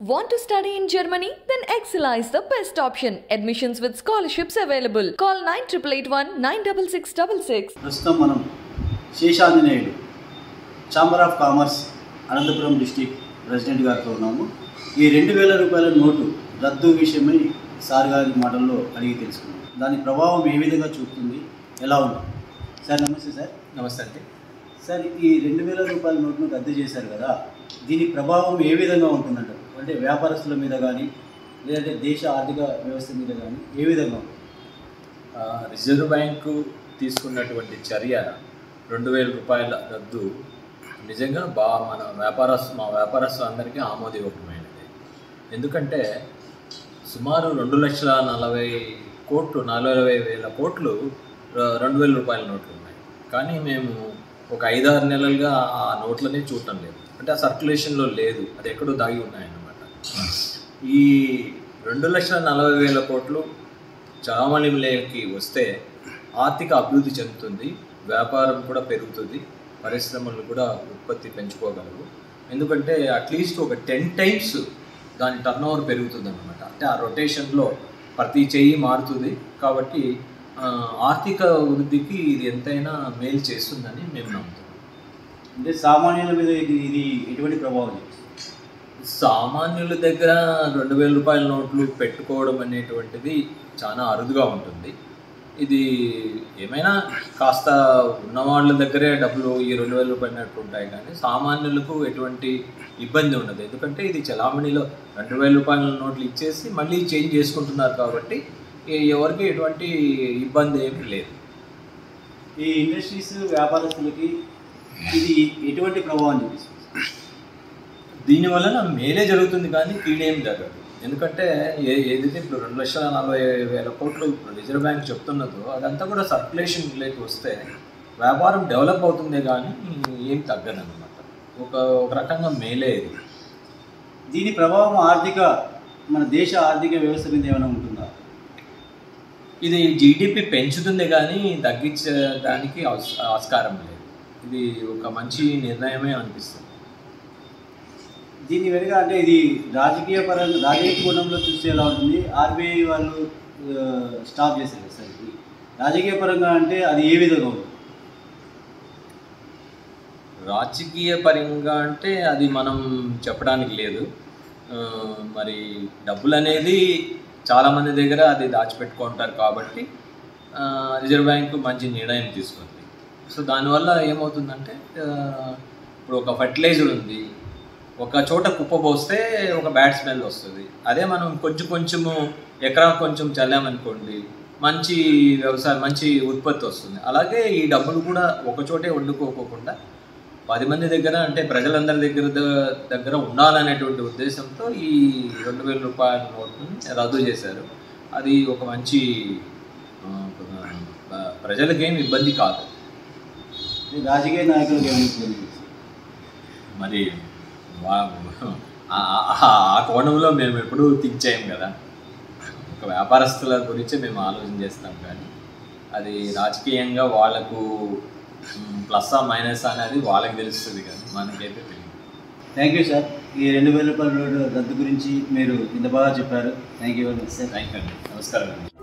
Want to study in Germany? Then Excella is the best option. Admissions with scholarships available. Call 9881 96666. ప్రస్తుతం మనం శేషాంజనేయుడు chamber of commerce Anantapur district president గారితో ఉన్నాము ఈ రెండు వేల రూపాయల నోటు రద్దు విషయమై సార్ గారి మాటల్లో అడిగి తెలుసుకున్నాం దాని ప్రభావం ఏ విధంగా చూపుతుంది ఎలా ఉంటుంది సార్ నమస్తే సార్ నమస్తే అండి సార్ ఈ రెండు వేల రూపాయల నోట్ను రద్దు చేశారు కదా దీని ప్రభావం ఏ విధంగా ఉంటుందంటారు అంటే వ్యాపారస్తుల మీద కానీ లేదంటే దేశ ఆర్థిక వ్యవస్థ మీద కానీ ఏ విధంగా ఉంటుంది ఆ, రిజర్వ్ బ్యాంకు తీసుకున్నటువంటి చర్య రెండు వేల రూపాయల రద్దు నిజంగా బా మన వ్యాపారస్తు మా వ్యాపారస్తులందరికీ ఆమోదయోగ్యమైనది ఎందుకంటే సుమారు రెండు లక్షల నలభై కోట్లు నలభై వేల కోట్లు ర- రెండు వేల రూపాయల నోట్లు ఉన్నాయి కానీ మేము ఒక ఐదారు నెలలుగా ఆ నోట్లని చూడటం లేదు అంటే ఆ సర్క్యులేషన్లో లేదు అది ఎక్కడో దాగి ఉన్నాయన్నమాట ఈ రెండు లక్షల నలభై వేల కోట్లు చలామణిలోకి వస్తే ఆర్థిక అభివృద్ధి చెందుతుంది వ్యాపారం కూడా పెరుగుతుంది పరిశ్రమలు కూడా ఉత్పత్తి పెంచుకోగలరు ఎందుకంటే అట్లీస్ట్ ఒక టెన్ టైమ్స్ దాని టర్న్ ఓవర్ పెరుగుతుంది అనమాట అంటే ఆ రొటేషన్లో ప్రతి చెయ్యి మారుతుంది కాబట్టి ఆ, ఆర్థిక వృద్ధికి ఇది ఎంతైనా మేలు చేస్తుందని మేము నమ్ముతున్నాం అంటే సామాన్యుల మీద ఇది ఇది ఎటువంటి ప్రభావం చూపిస్తుంది సామాన్యుల దగ్గర రెండు వేల రూపాయల నోట్లు పెట్టుకోవడం అనేటువంటిది చాలా అరుదుగా ఉంటుంది ఇది ఏమైనా కాస్త ఉన్నవాళ్ళ దగ్గరే డబ్బులు ఈ రెండు వేల రూపాయల నోట్లు ఉంటాయి కానీ సామాన్యులకు ఎటువంటి ఇబ్బంది ఉండదు ఎందుకంటే ఇది చలామణిలో రెండు వేల రూపాయల నోట్లు ఇచ్చేసి మళ్ళీ చేంజ్ చేసుకుంటున్నారు కాబట్టి ఏ- ఎవరికి ఎటువంటి ఇబ్బంది ఏమీ లేదు ఈ ఇండస్ట్రీస్ వ్యాపారస్తులకి ఇది ఎటువంటి ప్రభావం చూపిస్తుంది దీని వలన మేలే జరుగుతుంది కానీ కీడేం జరగదు ఎందుకంటే ఏ ఏదైతే ఇప్పుడు రెండు లక్షల నలభై వేల కోట్లు రిజర్వ్ బ్యాంక్ చెప్తున్నదో అదంతా కూడా సర్క్యులేషన్ లేక వస్తే వ్యాపారం డెవలప్ అవుతుందే కానీ ఏం తగ్గదన్నమాట ఒక ఒక రకంగా మేలే ఇది దీని ప్రభావం ఆర్థిక మన దేశ ఆర్థిక వ్యవస్థ మీద ఏమైనా ఉంటుందా ఇది జీడిపి పెంచుతుంది కానీ తగ్గించడానికి ఆస్- ఆస్కారం లేదు ఇది ఒక మంచి నిర్ణయమే అనిపిస్తుంది దీని వెనుక అంటే ఇది రాజకీయ పరంగా రాజకీయ కోణంలో చూస్తే ఎలా ఉంటుంది ఆర్బీఐ వాళ్ళు ఆ, స్టాప్ చేశారు కదా సార్ ఇది రాజకీయ పరంగా అంటే అది ఏ విధంగా ఉంటుంది రాజకీయ పరంగా అంటే అది మనం చెప్పడానికి లేదు ఆ, మరి డబ్బులు అనేది చాలామంది దగ్గర అది దాచిపెట్టుకుంటారు కాబట్టి ఆ, రిజర్వ్ బ్యాంక్ మంచి నిర్ణయం తీసుకుంది సో దానివల్ల ఏమవుతుందంటే ఆ, ఇప్పుడు ఒక ఫర్టిలైజర్ ఉంది ఒక చోట కుప్ప పోస్తే ఒక బ్యాడ్ స్మెల్ వస్తుంది అదే మనం కొంచెం కొంచెము ఎకరా కొంచెం చల్లామనుకోండి మంచి వ్యవసాయం మంచి ఉత్పత్తి వస్తుంది అలాగే ఈ డబ్బులు కూడా ఒక చోటే వండుకోకోకుండా పది మంది దగ్గర అంటే ప్రజలందరి దగ్గర ద- దగ్గర ఉండాలనేటువంటి ఉద్దేశంతో ఈ రెండు వేల రూపాయల నోట్ని రద్దు చేశారు అది ఒక మంచి ఆ, ఆ, ప్రజలకేం ఇబ్బంది కాదు ఇది రాజకీయ నాయకులకు ఏమైనా ఇబ్బంది చూపిస్తుంది మరి వా- ఆ- ఆ- ఆ కోణంలో మేము ఎప్పుడూ థింక్ చేయం కదా ఒక వ్యాపారస్తుల గురించి మేము ఆలోచన చేస్తాం కానీ అది రాజకీయంగా వాళ్ళకు ప్లస్ ఆ మైనస్ అనేది వాళ్ళకి తెలుస్తుంది కానీ మనకైతే తెలియదు థ్యాంక్ యూ సార్ ఈ రెండు వేల రూపాయల నోటు రద్దు గురించి మీరు ఇంత బాగా చెప్పారు thank you very much sir thank you అండి నమస్కారం అండి